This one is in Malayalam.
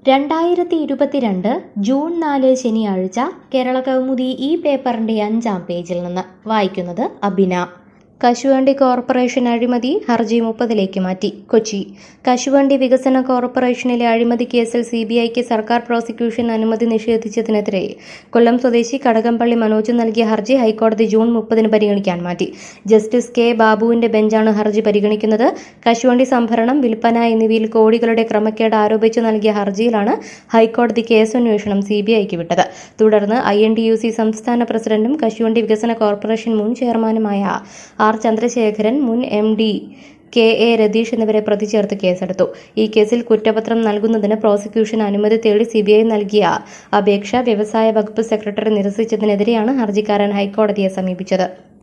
രണ്ടായിരത്തി ഇരുപത്തിരണ്ട് ജൂൺ നാല് ശനിയാഴ്ച കേരള കൗമുദി ഈ പേപ്പറിന്റെ അഞ്ചാം പേജിൽ നിന്ന് വായിക്കുന്നത് അബിന കശുവണ്ടി കോർപ്പറേഷൻ അഴിമതി ഹർജി മുപ്പതിലേക്ക് മാറ്റി കൊച്ചി കശുവണ്ടി വികസന കോർപ്പറേഷനിലെ അഴിമതി കേസിൽ സി ബി ഐക്ക് സർക്കാർ പ്രോസിക്യൂഷൻ അനുമതി നിഷേധിച്ചതിനെതിരെ കൊല്ലം സ്വദേശി കടകംപള്ളി മനോജ് നൽകിയ ഹർജി ഹൈക്കോടതി ജൂൺ മുപ്പതിന് പരിഗണിക്കാൻ മാറ്റി ജസ്റ്റിസ് കെ ബാബുവിന്റെ ബെഞ്ചാണ് ഹർജി പരിഗണിക്കുന്നത് കശുവണ്ടി സംഭരണം വിൽപ്പന എന്നിവയിൽ കോടികളുടെ ക്രമക്കേട് ആരോപിച്ച് നൽകിയ ഹർജിയിലാണ് ഹൈക്കോടതി കേസന്വേഷണം സി ബി ഐക്ക് വിട്ടത് തുടർന്ന് I N T U C സംസ്ഥാന പ്രസിഡന്റും കശുവണ്ടി വികസന കോർപ്പറേഷൻ മുൻ ചെയർമാനുമായ ആർ ചന്ദ്രശേഖരൻ മുൻ M D K A Ratheesh എന്നിവരെ പ്രതി ചേർത്ത് കേസെടുത്തു ഈ കേസിൽ കുറ്റപത്രം നൽകുന്നതിന് പ്രോസിക്യൂഷൻ അനുമതി തേടി സിബിഐ നൽകിയ അപേക്ഷ വ്യവസായ വകുപ്പ് സെക്രട്ടറി നിരസിച്ചതിനെതിരെയാണ് ഹർജിക്കാരൻ ഹൈക്കോടതിയെ സമീപിച്ചത്